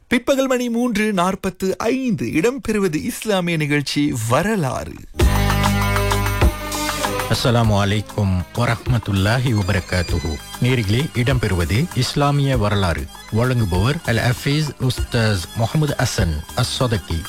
பிற்பகல் மணி மூன்று நாற்பத்து ஐந்து இடம்பெறுவது இஸ்லாமிய நிகழ்ச்சி வரலாறு அஸ்ஸலாமு அலைக்கும் வரஹ்மத்துல்லாஹி வபரகாத்துஹு நேர்களே இடம்பெறுவது இஸ்லாமிய வரலாறு வழங்குபவர் அல் ஹஃபீஸ் உஸ்தாஸ் முகமது அசன் அஸ்ஸதகி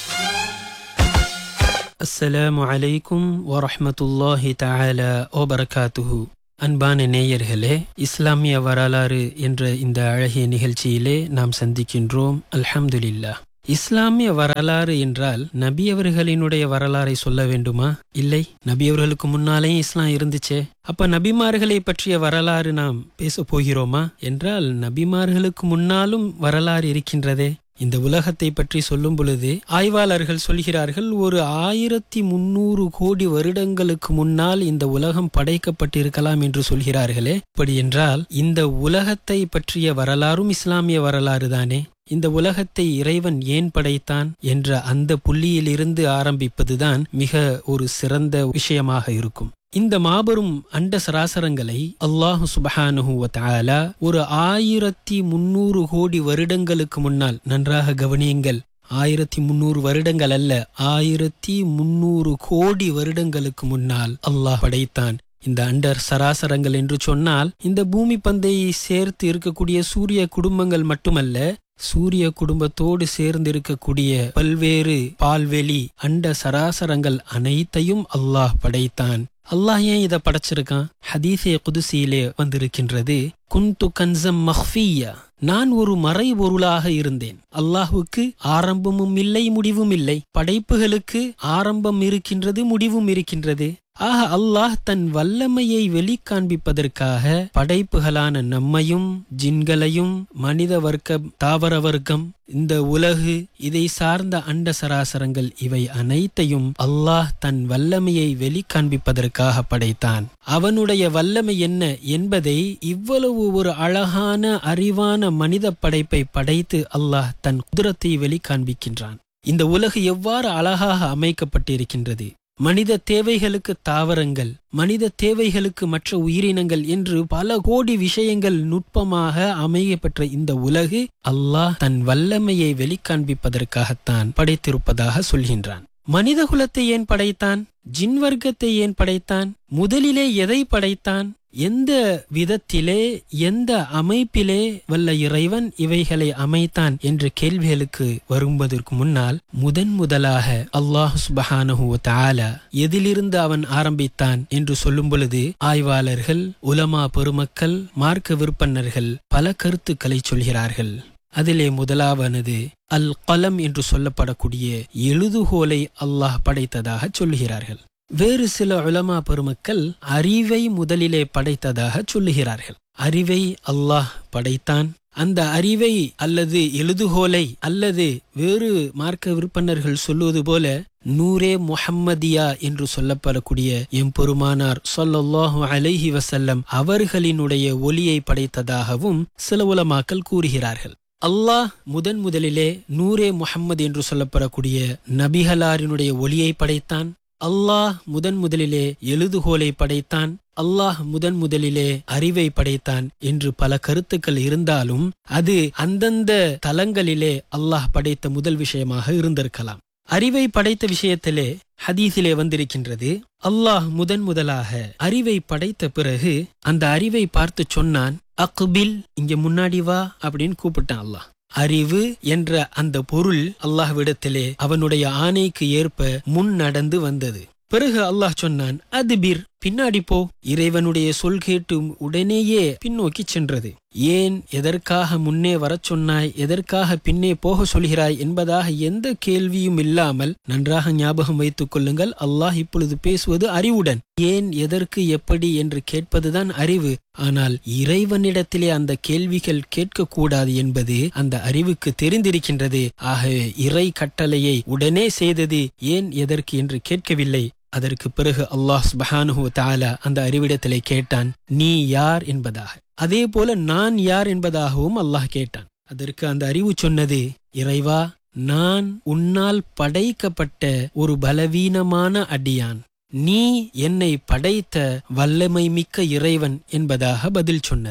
அஸ்ஸலாமு அலைக்கும் வரஹ்மத்துல்லாஹி தஆலா வபரகாத்துஹு அன்பான நேயர்களே இஸ்லாமிய வரலாறு என்ற இந்த அழகிய நிகழ்ச்சியிலே நாம் சந்திக்கின்றோம் அல்ஹம்துலில்லாஹ் இஸ்லாமிய வரலாறு என்றால் நபி அவர்களினுடைய வரலாறை சொல்ல வேண்டுமா இல்லை நபி அவர்களுக்கு முன்னாலேயும் இஸ்லாம் இருந்துச்சே அப்ப நபிமார்களை பற்றிய வரலாறு நாம் பேச போகிறோமா என்றால் நபிமார்களுக்கு முன்னாலும் வரலாறு இருக்கின்றதே இந்த உலகத்தை பற்றி சொல்லும் பொழுது ஆய்வாளர்கள் சொல்கிறார்கள் ஒரு ஆயிரத்தி முன்னூறு கோடி வருடங்களுக்கு முன்னால் இந்த உலகம் படைக்கப்பட்டிருக்கலாம் என்று சொல்கிறார்களே இப்படி என்றால் இந்த உலகத்தை பற்றிய வரலாறும் இஸ்லாமிய வரலாறு தானே இந்த உலகத்தை இறைவன் ஏன் படைத்தான் என்ற அந்த புள்ளியிலிருந்து ஆரம்பிப்பதுதான் மிக ஒரு சிறந்த விஷயமாக இருக்கும் இந்த மாபெரும் அண்ட சராசரங்களை அல்லாஹு சுபஹானுஹு தஆலா ஒரு ஆயிரத்தி முன்னூறு கோடி வருடங்களுக்கு முன்னால் நன்றாக கவனியுங்கள் ஆயிரத்தி முன்னூறு வருடங்கள் அல்ல ஆயிரத்தி முன்னூறு கோடி வருடங்களுக்கு முன்னால் அல்லாஹ் படைத்தான் இந்த அண்டர் சராசரங்கள் என்று சொன்னால் இந்த பூமி பந்தை சேர்த்து இருக்கக்கூடிய சூரிய குடும்பங்கள் மட்டுமல்ல சூரிய குடும்பத்தோடு சேர்ந்து இருக்கக்கூடிய பல்வேறு பால்வெளி அண்ட சராசரங்கள் அனைத்தையும் அல்லாஹ் படைத்தான் அல்லாஹ் ஏன் இதை படைச்சிருக்கான் ஹதீசே குதுசியிலே வந்திருக்கின்றது குந்து கன்சம் மஹ்ஃபியா நான் ஒரு மறை பொருளாக இருந்தேன் அல்லாஹுக்கு ஆரம்பமும் இல்லை முடிவும் இல்லை படைப்புகளுக்கு ஆரம்பம் இருக்கின்றது முடிவும் இருக்கின்றது ஆக அல்லாஹ் தன் வல்லமையை வெளிக்காண்பிப்பதற்காக படைப்புகளான நம்மையும் ஜின்களையும் மனித வர்க்கம் தாவர வர்க்கம் இந்த உலகு இதை சார்ந்த அண்ட சராசரங்கள் இவை அனைத்தையும் அல்லாஹ் தன் வல்லமையை வெளிக்காண்பிப்பதற்காக படைத்தான் அவனுடைய வல்லமை என்ன என்பதை இவ்வளவு ஒரு அழகான அறிவான மனித படைப்பை படைத்து அல்லாஹ் தன் குதிரத்தை வெளிக்காண்பிக்கின்றான் இந்த உலகு எவ்வாறு அழகாக அமைக்கப்பட்டிருக்கின்றது மனித தேவைகளுக்கு தாவரங்கள் மனித தேவைகளுக்கு மற்ற உயிரினங்கள் என்று பல கோடி விஷயங்கள் நுட்பமாக அமையப்பெற்ற இந்த உலகு அல்லாஹ் தன் வல்லமையை வெளிக்காண்பிப்பதற்காகத்தான் படைத்திருப்பதாக சொல்கின்றான் மனித குலத்தை ஏன் படைத்தான் ஜின் வர்க்கத்தை ஏன் படைத்தான் முதலிலே எதை படைத்தான் எந்த விதத்திலே எந்த அமைப்பிலே வல்ல இறைவன் இவைகளை அமைத்தான் என்ற கேள்விகளுக்கு வருவதற்கு முன்னால் முதன் முதலாக அல்லாஹ் சுபஹானஹு தாலா எதிலிருந்து அவன் ஆரம்பித்தான் என்று சொல்லும் பொழுது ஆய்வாளர்கள் உலமா பெருமக்கள் மார்க்க விற்பனர்கள் பல கருத்துக்களை சொல்கிறார்கள் அதிலே முதலாவனது அல் கலம் என்று சொல்லப்படக்கூடிய எழுதுகோலை அல்லாஹ் படைத்ததாக சொல்கிறார்கள் வேறு சில உலமா பெருமக்கள் அறிவை முதலிலே படைத்ததாக சொல்லுகிறார்கள் அறிவை அல்லாஹ் படைத்தான் அந்த அறிவை அல்லது எழுதுகோலை அல்லது வேறு மார்க்க விற்பனர்கள் சொல்லுவது போல நூரே முஹம்மதியா என்று சொல்லப்படக்கூடிய எம் பெருமானார் சொல்லல்லாஹு அலைஹி வசல்லம் அவர்களினுடைய ஒளியை படைத்ததாகவும் சில உலமாக்கள் கூறுகிறார்கள் அல்லாஹ் முதன் முதலிலே நூரே முஹம்மது என்று சொல்லப்படக்கூடிய நபிகளாரினுடைய ஒளியை படைத்தான் அல்லாஹ் முதன் முதலிலே எழுதுகோலை படைத்தான் அல்லாஹ் முதன் முதலிலே அறிவை படைத்தான் என்று பல கருத்துக்கள் இருந்தாலும் அது அந்தந்த தலங்களிலே அல்லாஹ் படைத்த முதல் விஷயமாக இருந்திருக்கலாம் அறிவை படைத்த விஷயத்திலே ஹதீஸிலே வந்திருக்கின்றது அல்லாஹ் முதன் முதலாக அறிவை படைத்த பிறகு அந்த அறிவை பார்த்து சொன்னான் அக்பில் இங்க முன்னாடி வா அப்படின்னு கூப்பிட்டான் அல்லாஹ் அறிவு என்ற அந்த பொருள் அல்லாஹ்விடத்திலே அவனுடைய ஆணைக்கு ஏற்ப முன் நடந்து வந்தது பிறகு அல்லாஹ் சொன்னான் அதுபிர் பின்னாடி போ இறைவனுடைய சொல் கேட்டு உடனேயே பின்னோக்கி சென்றது ஏன் எதற்காக முன்னே வரச் சொன்னாய் எதற்காக பின்னே போக சொல்கிறாய் என்பதாக எந்த கேள்வியும் இல்லாமல் நன்றாக ஞாபகம் வைத்துக் கொள்ளுங்கள் அல்லாஹ் இப்பொழுது பேசுவது அறிவுடன் ஏன் எதற்கு எப்படி என்று கேட்பதுதான் அறிவு ஆனால் இறைவனிடத்திலே அந்த கேள்விகள் கேட்கக்கூடாது என்பது அந்த அறிவுக்கு தெரிந்திருக்கின்றது ஆகவே இறை கட்டளையை உடனே செய்தது ஏன் எதற்கு என்று கேட்கவில்லை அதற்கு பிறகு அல்லாஹ் சுபஹானுஹு தாலா அந்த அறிவிடத்திலே கேட்டான் நீ யார் என்பதாக அதே போல நான் யார் என்பதாகவும் அல்லாஹ் கேட்டான் அதற்கு அந்த அறிவு சொன்னது இறைவா நான் உன்னால் படைக்கப்பட்ட ஒரு பலவீனமான அடியான் நீ என்னை படைத்த வல்லமை மிக்க இறைவன் என்பதாக பதில் சொன்னது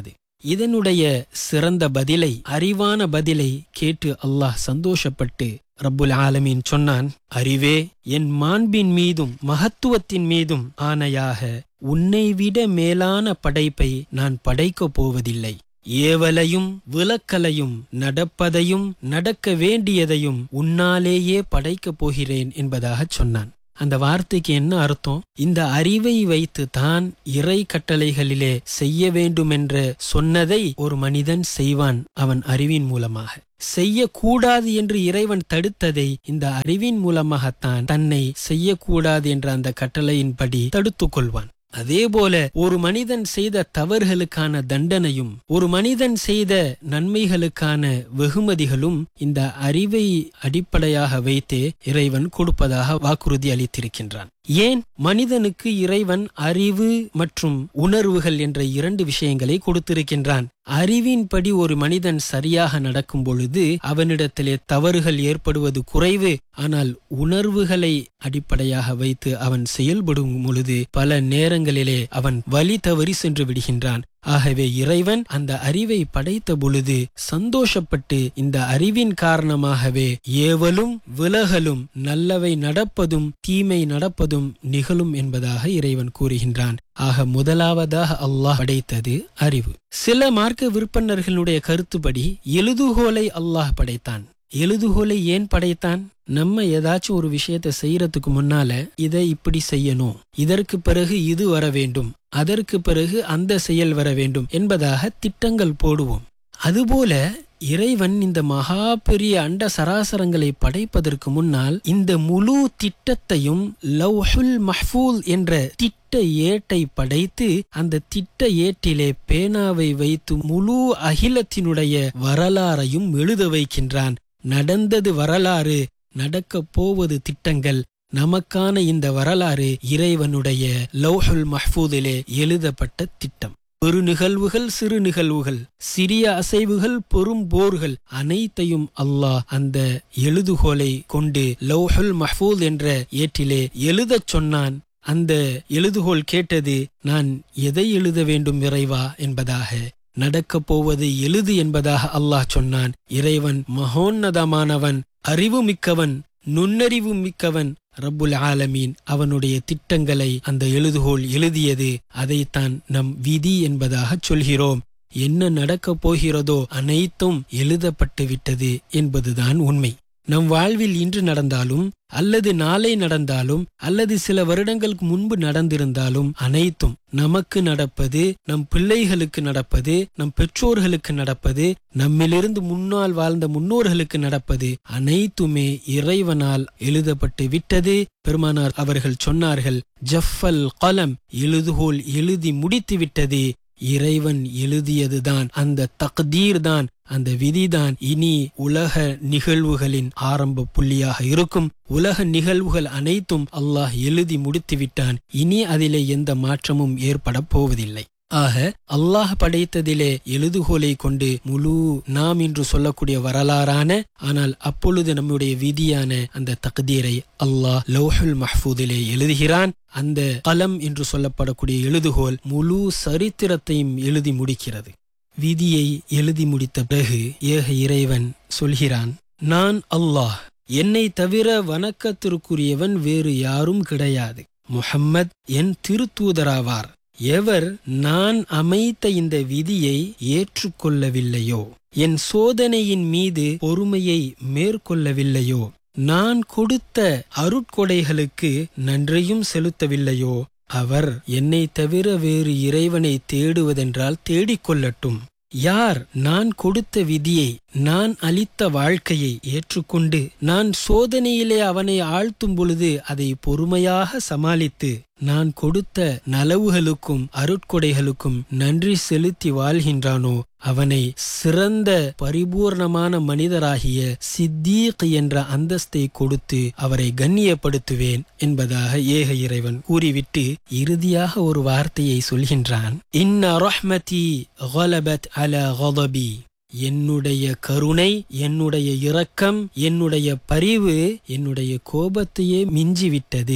இதனுடைய சிறந்த பதிலை அறிவான பதிலை கேட்டு அல்லாஹ் சந்தோஷப்பட்டு ரப்புல் ஆலமீன் சொன்னான் அறிவே என் மாண்பின் மீதும் மகத்துவத்தின் மீதும் ஆணையாக உன்னை விட மேலான படைப்பை நான் படைக்கப் போவதில்லை ஏவலையும் விலக்கலையும் நடப்பதையும் நடக்க வேண்டியதையும் உன்னாலேயே படைக்கப் போகிறேன் என்பதாகச் சொன்னான் அந்த வார்த்தைக்கு என்ன அர்த்தம் இந்த அறிவை வைத்து தான் இறை கட்டளைகளிலே செய்ய வேண்டுமென்ற சொன்னதை ஒரு மனிதன் செய்வான் அவன் அறிவின் மூலமாக செய்யக்கூடாது என்று இறைவன் தடுத்ததை இந்த அறிவின் மூலமாகத்தான் தன்னை செய்யக்கூடாது என்ற அந்த கட்டளையின்படி தடுத்துக் கொள்வான் அதேபோல ஒரு மனிதன் செய்த தவறுகளுக்கான தண்டனையும் ஒரு மனிதன் செய்த நன்மைகளுக்கான வெகுமதிகளும் இந்த அறிவை அடிப்படையாக வைத்தே இறைவன் கொடுப்பதாக வாக்குறுதி அளித்திருக்கின்றான் ஏன் மனிதனுக்கு இறைவன் அறிவு மற்றும் உணர்வுகள் என்ற இரண்டு விஷயங்களை கொடுத்திருக்கின்றான் அறிவின்படி ஒரு மனிதன் சரியாக நடக்கும் பொழுது அவனிடத்திலே தவறுகள் ஏற்படுவது குறைவு ஆனால் உணர்வுகளை அடிப்படையாக வைத்து அவன் செயல்படும் பொழுது பல நேரங்களிலே அவன் வழி தவறி சென்று விடுகின்றான் ஆகவே இறைவன் அந்த அறிவை படைத்த பொழுது சந்தோஷப்பட்டு இந்த அறிவின் காரணமாகவே ஏவலும் விலகலும் நல்லவை நடப்பதும் தீமை நடப்பதும் நிகழும் என்பதாக இறைவன் கூறுகின்றான் ஆக முதலாவதாக அல்லாஹ் படைத்தது அறிவு சில மார்க்க விற்பனர்களுடைய கருத்துப்படி எழுதுகோலை அல்லாஹ் படைத்தான் எழுதுகோலை ஏன் படைத்தான் நம்ம ஏதாச்சும் ஒரு விஷயத்தை செய்யறதுக்கு முன்னால இதை இப்படி செய்யணும் இதற்கு பிறகு இது வர வேண்டும் அதற்கு பிறகு அந்த செயல் வர வேண்டும் என்பதாக திட்டங்கள் போடுவோம் அதுபோல இறைவன் இந்த மகா பெரிய அண்ட சராசரங்களை படைப்பதற்கு முன்னால் இந்த முழு திட்டத்தையும் லவ்ஹுல் மஹ்பூல் என்ற திட்ட ஏட்டை படைத்து அந்த திட்ட ஏட்டிலே பேனாவை வைத்து முழு அகிலத்தினுடைய வரலாறையும் எழுத வைக்கின்றான் நடந்தது வரலாறு நடக்கப் போவது திட்டங்கள் நமக்கான இந்த வரலாறு இறைவனுடைய லௌஹுல் மஹ்பூதிலே எழுதப்பட்ட திட்டம் பெரு நிகழ்வுகள் சிறு நிகழ்வுகள் சிறிய அசைவுகள் பெரும் போர்கள் அனைத்தையும் அல்லாஹ் அந்த எழுதுகோலை கொண்டு லௌஹுல் மஹ்பூத் என்ற ஏட்டிலே எழுதச் சொன்னான் அந்த எழுதுகோல் கேட்டது நான் எதை எழுத வேண்டும் இறைவா என்பதாக நடக்கப் போவது எழுது என்பதாக அல்லாஹ் சொன்னான் இறைவன் மகோன்னதமானவன் அறிவு மிக்கவன் நுண்ணறிவு மிக்கவன் ரப்புல் ஆலமீன் அவனுடைய திட்டங்களை அந்த எழுதுகோல் எழுதியது அதைத்தான் நம் விதி என்பதாக சொல்கிறோம் என்ன நடக்கப் போகிறதோ அனைத்தும் எழுதப்பட்டு விட்டது என்பதுதான் உண்மை நம் வாழ்வில் இன்று நடந்தாலும் அல்லது நாளை நடந்தாலும் அல்லது சில வருடங்களுக்கு முன்பு நடந்திருந்தாலும் அனைத்தும் நமக்கு நடப்பது நம் பிள்ளைகளுக்கு நடப்பது நம் பெற்றோர்களுக்கு நடப்பது நம்மிலிருந்து முன்னால் வாழ்ந்த முன்னோர்களுக்கு நடப்பது அனைத்துமே இறைவனால் எழுதப்பட்டு விட்டது பெருமானார் அவர்கள் சொன்னார்கள் ஜஃபல் கலம் எழுதுகோல் எழுதி முடித்து விட்டது இறைவன் எழுதியதுதான் அந்த தக்தீர் தான் அந்த விதிதான் இனி உலக நிகழ்வுகளின் ஆரம்ப புள்ளியாக இருக்கும் உலக நிகழ்வுகள் அனைத்தும் அல்லாஹ் எழுதி முடித்துவிட்டான் இனி அதிலே எந்த மாற்றமும் ஏற்பட போவதில்லை ஆக அல்லாஹ் படைத்ததிலே எழுதுகோலை கொண்டு முழு நாம் இன்று சொல்லக்கூடிய வரலாறான ஆனால் அப்பொழுது நம்முடைய விதியான அந்த தக்தீரை அல்லாஹ் லௌஹுல் மஹ்பூதிலே எழுதுகிறான் அந்த கலம் என்று சொல்லப்படக்கூடிய எழுதுகோல் முழு சரித்திரத்தையும் எழுதி முடிக்கிறது விதியை எழுதி முடித்த பிறகு ஏக இறைவன் சொல்கிறான் நான் அல்லாஹ் என்னை தவிர வணக்கத்திற்குரியவன் வேறு யாரும் கிடையாது முஹம்மத் என் திருத்தூதராவார் எவர் நான் அமைத்த இந்த விதியை ஏற்றுக்கொள்ளவில்லையோ என் சோதனையின் மீது பொறுமையை மேற்கொள்ளவில்லையோ நான் கொடுத்த அருட்கொடைகளுக்கு நன்றியும் செலுத்தவில்லையோ அவர் என்னை தவிர வேறு இறைவனை தேடுவதென்றால் தேடிக்கொள்ளட்டும் யார் நான் கொடுத்த விதியை நான் அளித்த வாழ்க்கையை ஏற்றுக்கொண்டு நான் சோதனையிலே அவனை ஆழ்த்தும் பொழுது அதை பொறுமையாக சமாளித்து நான் கொடுத்த நலவுகளுக்கும் அருட்கொடைகளுக்கும் நன்றி செலுத்தி வாழ்கின்றானோ அவனை சிறந்த பரிபூர்ணமான மனிதராகிய சித்தீக் என்ற அந்தஸ்தை கொடுத்து அவரை கண்ணியப்படுத்துவேன் என்பதாக ஏக இறைவன் கூறிவிட்டு இறுதியாக ஒரு வார்த்தையை சொல்கின்றான் இன்ன ரஹ்மதி கலபத் அல கதபி என்னுடைய கருணை என்னுடைய இரக்கம் என்னுடைய பரிவு என்னுடைய கோபத்தையே மிஞ்சிவிட்டது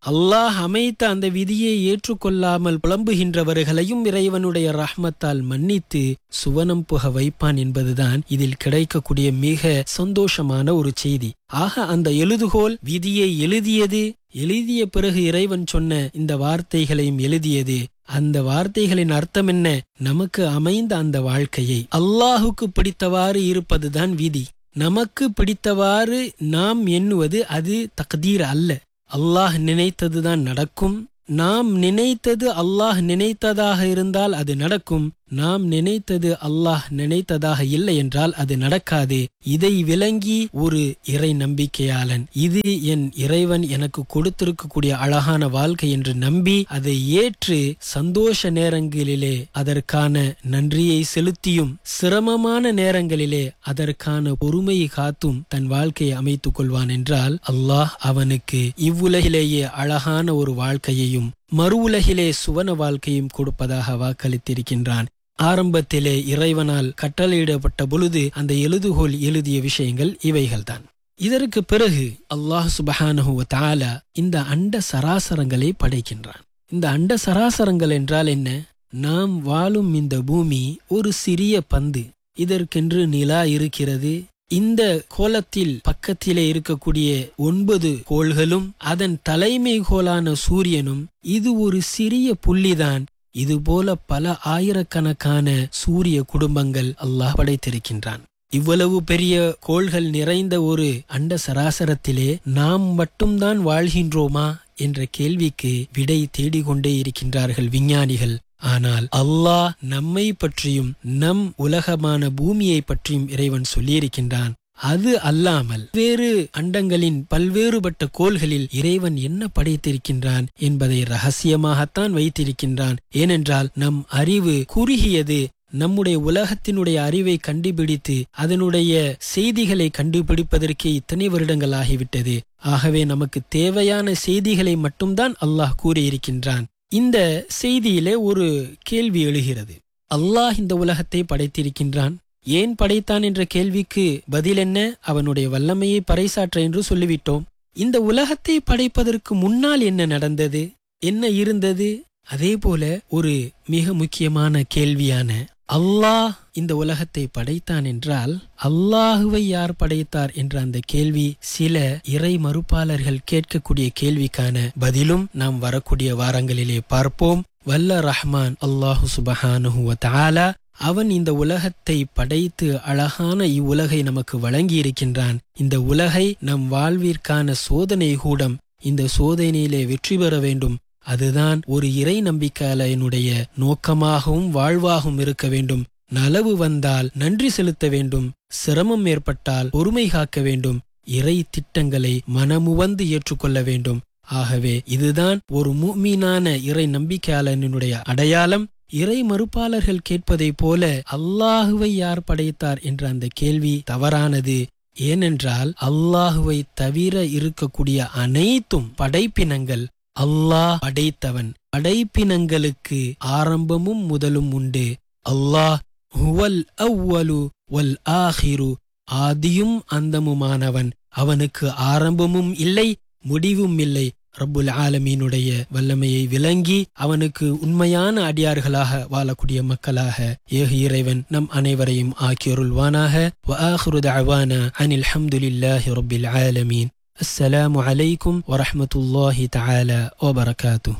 அல்லாஹ் அமைத்த அந்த விதியை ஏற்றுக்கொள்ளாமல் புலம்புகின்றவர்களையும் இறைவனுடைய ரஹ்மத்தால் மன்னித்து சுவனம் புக வைப்பான் என்பதுதான் இதில் கிடைக்கக்கூடிய மிக சந்தோஷமான ஒரு செய்தி ஆக அந்த எழுதுகோல் விதியை எழுதியது எழுதிய பிறகு இறைவன் சொன்ன இந்த வார்த்தைகளையும் எழுதியது அந்த வார்த்தைகளின் அர்த்தம் என்ன நமக்கு அமைந்த அந்த வாழ்க்கையை அல்லாஹுக்கு பிடித்தவாறு இருப்பதுதான் விதி நமக்கு பிடித்தவாறு நாம் எண்ணுவது அது தக்தீர் அல்ல அல்லாஹ் நினைத்ததுதான் நடக்கும் நாம் நினைத்தது அல்லாஹ் நினைத்ததாக இருந்தால் அது நடக்கும் நாம் நினைத்தது அல்லாஹ் நினைத்ததாக இல்லை என்றால் அது நடக்காது இதை விளங்கி ஒரு இறை நம்பிக்கையாளன் இது என் இறைவன் எனக்கு கொடுத்திருக்கக்கூடிய அழகான வாழ்க்கை என்று நம்பி அதை ஏற்று சந்தோஷ நேரங்களிலே அதற்கான நன்றியை செலுத்தியும் சிரமமான நேரங்களிலே அதற்கான பொறுமையை காத்தும் தன் வாழ்க்கையை அமைத்துக் கொள்வான் என்றால் அல்லாஹ் அவனுக்கு இவ்வுலகிலேயே அழகான ஒரு வாழ்க்கையையும் மறு உலகிலே சுவன வாழ்க்கையும் கொடுப்பதாக வாக்களித்திருக்கின்றான் ஆரம்பத்திலே இறைவனால் கட்டளையிடப்பட்ட பொழுது அந்த எழுதுகோல் எழுதிய விஷயங்கள் இவைகள்தான் இதற்கு பிறகு அல்லாஹ் சுபஹானஹு தாலா இந்த அண்ட சராசரங்களை படைக்கின்றான் இந்த அண்ட சராசரங்கள் என்றால் என்ன நாம் வாழும் இந்த பூமி ஒரு சிறிய பந்து இதற்கென்று நிலா இருக்கிறது இந்த கோலத்தில் பக்கத்திலே இருக்கக்கூடிய ஒன்பது கோள்களும் அதன் தலைமை கோளான சூரியனும் இது ஒரு சிறிய புள்ளிதான் இதுபோல பல ஆயிரக்கணக்கான சூரிய குடும்பங்கள் அல்லாஹ் படைத்திருக்கின்றான் இவ்வளவு பெரிய கோள்கள் நிறைந்த ஒரு அண்ட சராசரத்திலே நாம் மட்டும்தான் வாழ்கின்றோமா என்ற கேள்விக்கு விடை தேடிக்கொண்டே இருக்கின்றார்கள் விஞ்ஞானிகள் ஆனால் அல்லாஹ் நம்மை பற்றியும் நம் உலகமான பூமியை பற்றியும் இறைவன் சொல்லியிருக்கின்றான் அது அல்லாமல் வேறு அண்டங்களின் பல்வேறுபட்ட கோள்களில் இறைவன் என்ன படைத்திருக்கின்றான் என்பதை ரகசியமாகத்தான் வைத்திருக்கின்றான் ஏனென்றால் நம் அறிவு குறுகியது நம்முடைய உலகத்தினுடைய அறிவை கண்டுபிடித்து அதனுடைய செய்திகளை கண்டுபிடிப்பதற்கே இத்தனை வருடங்கள் ஆகிவிட்டது ஆகவே நமக்கு தேவையான செய்திகளை மட்டும்தான் அல்லாஹ் கூறியிருக்கின்றான் இந்த செய்தியிலே ஒரு கேள்வி எழுகிறது அல்லாஹ் இந்த உலகத்தை படைத்திருக்கின்றான் ஏன் படைத்தான் என்ற கேள்விக்கு பதில் என்ன அவனுடைய வல்லமையை பறைசாற்ற என்று சொல்லிவிட்டோம் இந்த உலகத்தை படைப்பதற்கு முன்னால் என்ன நடந்தது என்ன இருந்தது அதே போல ஒரு மிக முக்கியமான கேள்வியான அல்லாஹ் இந்த உலகத்தை படைத்தான் என்றால் அல்லாஹுவை யார் படைத்தார் என்ற அந்த கேள்வி சில இறை மறுப்பாளர்கள் கேட்கக்கூடிய கேள்விக்கான பதிலும் நாம் வரக்கூடிய வாரங்களிலே பார்ப்போம் வல்ல ரஹ்மான் அல்லாஹு சுபஹானுஹு தாலா அவன் இந்த உலகத்தை படைத்து அழகான இவ்வுலகை நமக்கு வழங்கி இருக்கின்றான் இந்த உலகை நம் வாழ்விற்கான சோதனை கூடம் இந்த சோதனையிலே வெற்றி பெற வேண்டும் அதுதான் ஒரு இறை நம்பிக்கையாளனுடைய நோக்கமாகவும் வாழ்வாகவும் இருக்க வேண்டும் நலவு வந்தால் நன்றி செலுத்த வேண்டும் சிரமம் ஏற்பட்டால் பொறுமை காக்க வேண்டும் இறை திட்டங்களை மனமுவந்து ஏற்றுக்கொள்ள வேண்டும் ஆகவே இதுதான் ஒரு மூமீனான இறை நம்பிக்கையாளனுடைய அடையாளம் இறை மறுப்பாளர்கள் கேட்பதைப் போல அல்லாஹுவை யார் படைத்தார் என்ற அந்த கேள்வி தவறானது ஏனென்றால் அல்லாஹுவை தவிர இருக்கக்கூடிய அனைத்தும் படைப்பினங்கள் அல்லாஹ் படைத்தவன் படைப்பினங்களுக்கு ஆரம்பமும் முதலும் உண்டு அல்லாஹ் ஹுவல் அவ்வலு வல் ஆஹிரு ஆதியும் அந்தமுமானவன் அவனுக்கு ஆரம்பமும் இல்லை முடிவும் இல்லை ரப்புல் ஆலமீனுடைய வல்லமையை விளங்கி அவனுக்கு உண்மையான அடியார்களாக வாழக்கூடிய மக்களாக ஏக இறைவன் நம் அனைவரையும் ஆக்கியருள்வானாக وآخر دعوانا عن الحمد لله رب العالمين السلام عليكم ورحمة الله تعالى وبركاته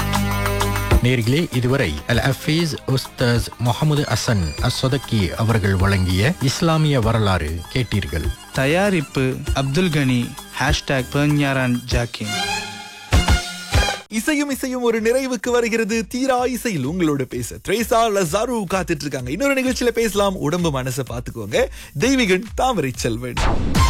நேர்களே இதுவரை அல் அஃபீஸ் உஸ்தாஸ் முகமது அசன் அஸ்வதக்கி அவர்கள் வழங்கிய இஸ்லாமிய வரலாறு கேட்டீர்கள் தயாரிப்பு அப்துல் கனி ஹேஷ்டாக் பெர்ஞாரான் ஜாக்கின் இசையும் இசையும் ஒரு நிறைவுக்கு வருகிறது தீரா இசையில் உங்களோட பேச த்ரேசா லசாரு காத்துட்டு இருக்காங்க இன்னொரு நிகழ்ச்சியில பேசலாம் உடம்பு மனசை பாத்துக்கோங்க தெய்வீகன் தாமரை செல்வன்